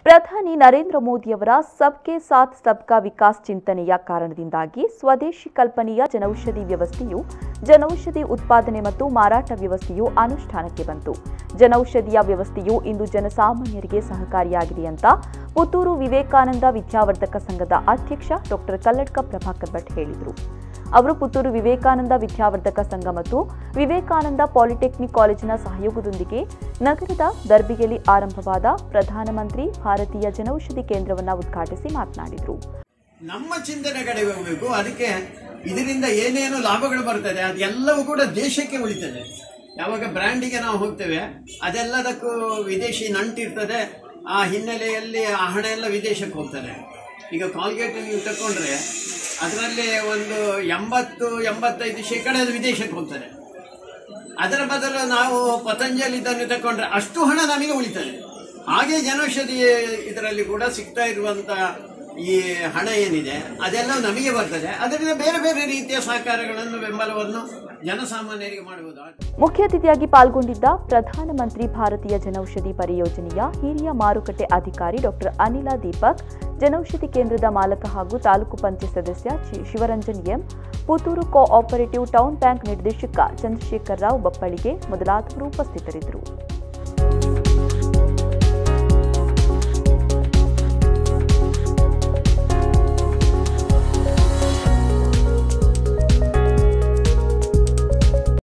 ಪ್ರಧಾನಿ ನರೇಂದ್ರ ಮೋದಿಯವರ ಸಬ್ಕೆ ಸಾಥ್ ಸಬ್ಕಾ ವಿಕಾಸ್ ಚಿಂತನೆಯ ಕಾರಣದಿಂದಾಗಿ ಸ್ವದೇಶಿ ಕಲ್ಪನೆಯ ಜನೌಷಧಿ ವ್ಯವಸ್ಥೆಯು ಜನೌಷಧಿ ಉತ್ಪಾದನೆ ಮತ್ತು ಮಾರಾಟ ವ್ಯವಸ್ಥೆಯು ಅನುಷ್ಠಾನಕ್ಕೆ ಬಂತು ಜನೌಷಧಿಯ ವ್ಯವಸ್ಥೆಯು ಇಂದು ಜನಸಾಮಾನ್ಯರಿಗೆ ಸಹಕಾರಿಯಾಗಿದೆ ಅಂತ ಪುತ್ತೂರು ವಿವೇಕಾನಂದ ವಿದ್ಯಾವರ್ಧಕ ಸಂಘದ ಅಧ್ಯಕ್ಷ ಡಾಕ್ಟರ್ ಕಲ್ಲಡ್ಕ ಪ್ರಭಾಕರ್ ಭಟ್ ಹೇಳಿದರು ಅವರು ಪುತ್ತೂರು ವಿವೇಕಾನಂದ ವಿದ್ಯಾವರ್ಧಕ ಸಂಘ ಮತ್ತು ವಿವೇಕಾನಂದ ಪಾಲಿಟೆಕ್ನಿಕ್ ಕಾಲೇಜಿನ ಸಹಯೋಗದೊಂದಿಗೆ ನಗರದ ದರ್ಬಿಯಲ್ಲಿ ಆರಂಭವಾದ ಪ್ರಧಾನಮಂತ್ರಿ ಭಾರತೀಯ ಜನೌಷಧಿ ಕೇಂದ್ರವನ್ನು ಉದ್ಘಾಟಿಸಿ ಮಾತನಾಡಿದರು ನಮ್ಮ ಚಿಂತನೆ ಕಡೆ ಹೋಗಬೇಕು ಅದಕ್ಕೆ ಇದರಿಂದ ಏನೇನು ಲಾಭಗಳು ಬರ್ತದೆ ಅದೆಲ್ಲವೂ ಕೂಡ ದೇಶಕ್ಕೆ ಉಳಿತದೆ ಯಾವಾಗ ಬ್ರ್ಯಾಂಡಿಗೆ ನಾವು ಹೋಗ್ತೇವೆ ಅದೆಲ್ಲದಕ್ಕೂ ವಿದೇಶಿ ನಂಟಿರ್ತದೆ ಆ ಹಿನ್ನೆಲೆಯಲ್ಲಿ ಆ ಹಣ ಎಲ್ಲ ವಿದೇಶಕ್ಕೆ ಹೋಗ್ತದೆ ಈಗ ಕಾಲ್ಗೇಟ್ ನೀವು ತಕೊಂಡ್ರೆ ಅದರಲ್ಲಿ ಒಂದು ಎಂಬತ್ತು ಎಂಬತ್ತೈದು ಶೇಕಡ ಅದು ವಿದೇಶಕ್ಕೆ ಹೋಗ್ತದೆ ಅದರ ಬದಲು ನಾವು ಪತಂಜಲಿದನ್ನು ತಕೊಂಡ್ರೆ ಅಷ್ಟು ಹಣ ನಮಗೆ ಉಳಿತದೆ ಹಾಗೆ ಜನೌಷಧಿ ಇದರಲ್ಲಿ ಕೂಡ ಸಿಗ್ತಾ ಇರುವಂತ ಈ ಹಣ ಏನಿದೆ ಅದೆಲ್ಲ ನಮಗೆ ಬರ್ತದೆ ಅದರಿಂದ ಬೇರೆ ಬೇರೆ ರೀತಿಯ ಸಹಕಾರಗಳನ್ನು ಬೆಂಬಲವನ್ನು ಜನಸಾಮಾನ್ಯರಿಗೆ ಮಾಡಬಹುದು ಮುಖ್ಯ ಅತಿಥಿಯಾಗಿ ಪಾಲ್ಗೊಂಡಿದ್ದ ಪ್ರಧಾನಮಂತ್ರಿ ಭಾರತೀಯ ಜನೌಷಧಿ ಪರಿಯೋಜನೆಯ ಹಿರಿಯ ಮಾರುಕಟ್ಟೆ ಅಧಿಕಾರಿ ಡಾಕ್ಟರ್ ಅನಿಲ ದೀಪಕ್ ಜನೌಷಧಿ ಕೇಂದ್ರದ ಮಾಲಕ ಹಾಗೂ ತಾಲೂಕು ಪಂಚಾಯತ್ ಸದಸ್ಯ ಚಿ- Shivaranjan M Puttur cooperative town bank ನಿರ್ದೇಶಕ ಚಂದ್ರಶೇಖರ್ ರಾವ್ ಬಪ್ಪಳಿಗೆ ಮೊದಲಾದವರು ಉಪಸ್ಥಿತರಿದ್ದರು